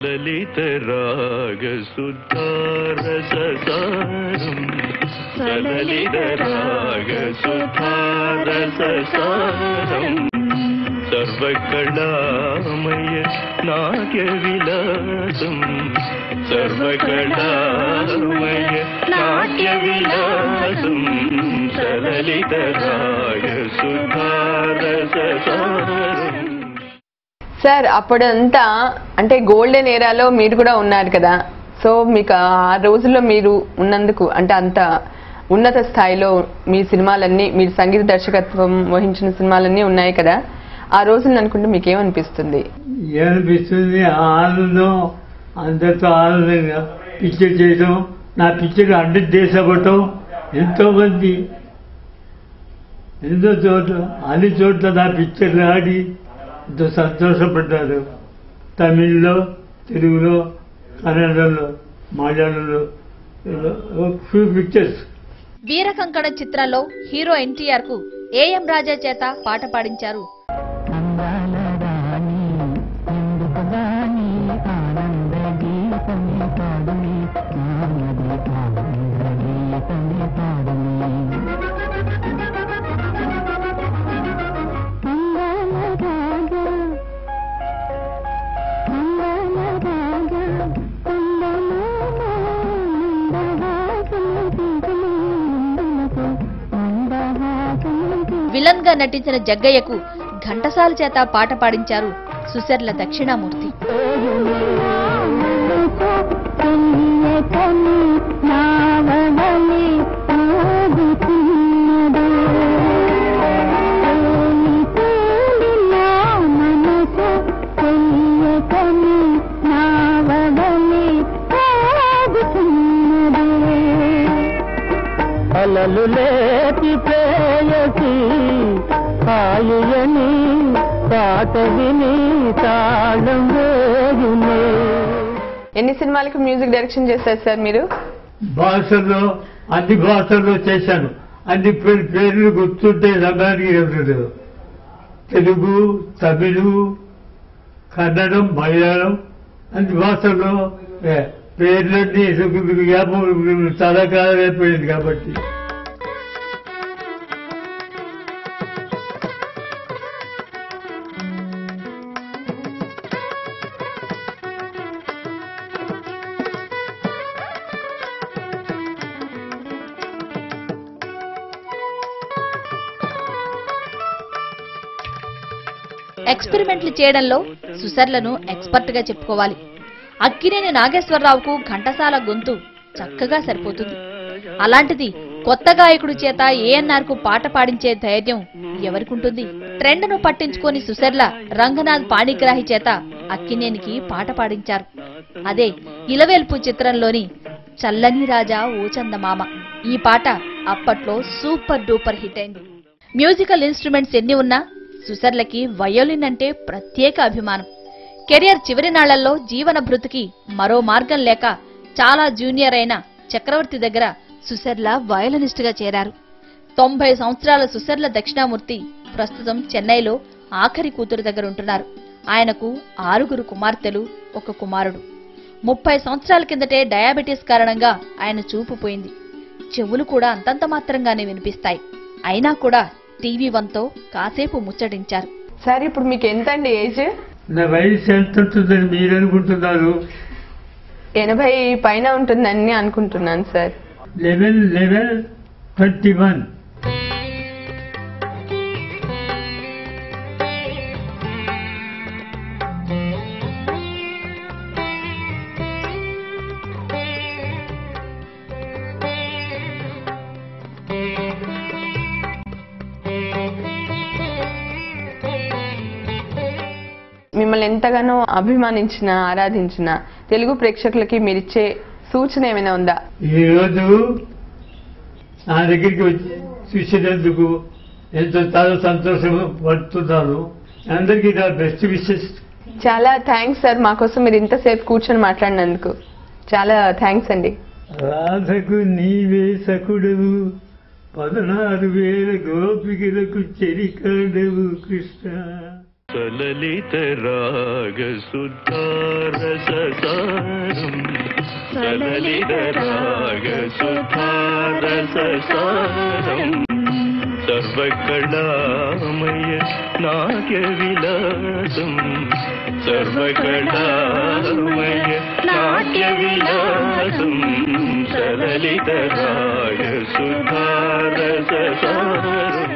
లలిత రాగ సుధారసారం సలలిత రాగ సుధారసారం సర్వకళామయ నాట్య విలాసం సర్వకళామయ నాట్య విలాసం సలలిత రాగ సుధారసారం సార్ అప్పుడంతా అంటే గోల్డెన్ ఏరాలో మీరు కూడా ఉన్నారు కదా సో మీకు ఆ రోజుల్లో మీరు ఉన్నందుకు అంటే అంత ఉన్నత స్థాయిలో మీ సినిమాలన్నీ మీరు సంగీత దర్శకత్వం వహించిన సినిమాలన్నీ ఉన్నాయి కదా ఆ రోజులను అనుకుంటే మీకు ఏమనిపిస్తుంది ఏమనిపిస్తుంది ఆనందం అందరితో ఆనందంగా పిక్చర్ చేయడం నా పిక్చర్ అన్ని దేశపడటం ఎంతో మంది ఎంతో చోట్ల అన్ని చోట్ల నా పిక్చర్ ఆడి ఎంతో సంతోషపడ్డారు తమిళ్లో తెలుగులో కన్నడలో మలయాళంలో ఫ్యూ పిక్చర్స్ వీరకంకణ చిత్రంలో హీరో ఎన్టీఆర్ కు ఏఎం రాజా చేత పాట పాడించారు విలన్ గా నటించిన జగ్గయ్యకు ఘంటసాల చేత పాట పాడించారు సుశర్ల దక్షిణామూర్తి అలలు లేపి ప్రేయసి హాయని పాట విని తాళం వేయునే ఎన్ని సినిమాలకు మ్యూజిక్ డైరెక్షన్ చేశారు సార్ మీరు భాషల్లో అన్ని భాషల్లో చేశాను అన్ని పేరు పేర్లు గుర్తుంటే సమయానికి ఏమిటో తెలుగు తమిళు కన్నడం మలయాళం అన్ని భాషల్లో ఏ, పేర్లన్నీ జ్ఞాపకం చాలా కాలం అయిపోయింది కాబట్టి ఎక్స్పెరిమెంట్లు చేయడంలో సుశర్లను ఎక్స్పర్ట్ గా చెప్పుకోవాలి అక్కినేని నాగేశ్వరరావుకు ఘంటసాల గొంతు చక్కగా సరిపోతుంది అలాంటిది కొత్త గాయకుడి చేత ఏఎన్ఆర్ కు పాట పాడించే ధైర్యం ఎవరికుంటుంది ట్రెండ్ ను పట్టించుకొని సుశర్ల రంగనాథ్ పాణిగ్రాహి చేత అక్కినేనికి పాట పాడించారు అదే ఇలవేల్పు చిత్రంలోని చల్లని రాజా ఓ చందమామ ఈ పాట అప్పట్లో సూపర్ డూపర్ హిట్ అయింది మ్యూజికల్ ఇన్స్ట్రుమెంట్స్ ఎన్ని ఉన్నా సుశర్లకి వయోలిన్ అంటే ప్రత్యేక అభిమానం కెరియర్ చివరి నాళ్లలో జీవన భృతికి మరో మార్గం లేక చాలా జూనియర్ అయిన చక్రవర్తి దగ్గర సుశర్ల వయోలినిస్ట్ గా చేరారు తొంభై సంవత్సరాల సుశర్ల దక్షిణామూర్తి ప్రస్తుతం చెన్నైలో ఆఖరి కూతురు దగ్గర ఉంటున్నారు ఆయనకు ఆరుగురు కుమార్తెలు ఒక కుమారుడు ముప్పై సంవత్సరాల కిందటే డయాబెటీస్ కారణంగా ఆయన చూపు పోయింది చెవులు కూడా అంతంత మాత్రంగానే వినిపిస్తాయి అయినా కూడా టీవీ వన్తో కాసేపు ముచ్చటించారు సార్ ఇప్పుడు మీకు ఎంత అండి ఏజ్ నా వయసు ఎంత ఉంటుందని మీరు అనుకుంటున్నారు ఎనభై పైన ఉంటుందని అనుకుంటున్నాను sir eleven eleven twenty one మిమ్మల్ని ఎంతగానో అభిమానించిన ఆరాధించిన తెలుగు ప్రేక్షకులకి మీరిచ్చే సూచన ఏమైనా ఉందా ఈరోజు నా దగ్గరికి వచ్చి చూసేటందుకు ఎంతో చాలా సంతోషం పడుతున్నాను అందరికీ నా బెస్ట్ విషెస్ చాలా థ్యాంక్స్ సార్ మా కోసం మీరు ఇంతసేపు కూర్చొని మాట్లాడినందుకు చాలా థ్యాంక్స్ అండి రాధకు నీవే సకుడవు పదనారు వేల గోపికలకు చెరికాడవు కృష్ణ సలలిత రాగ సుధారసారం సలలిత రాగ సుధారసారం సర్వకళామయ నాట్య విలాసం సర్వకళామయ నాట్య విలాసం సలలిత రాగ సుధారసారం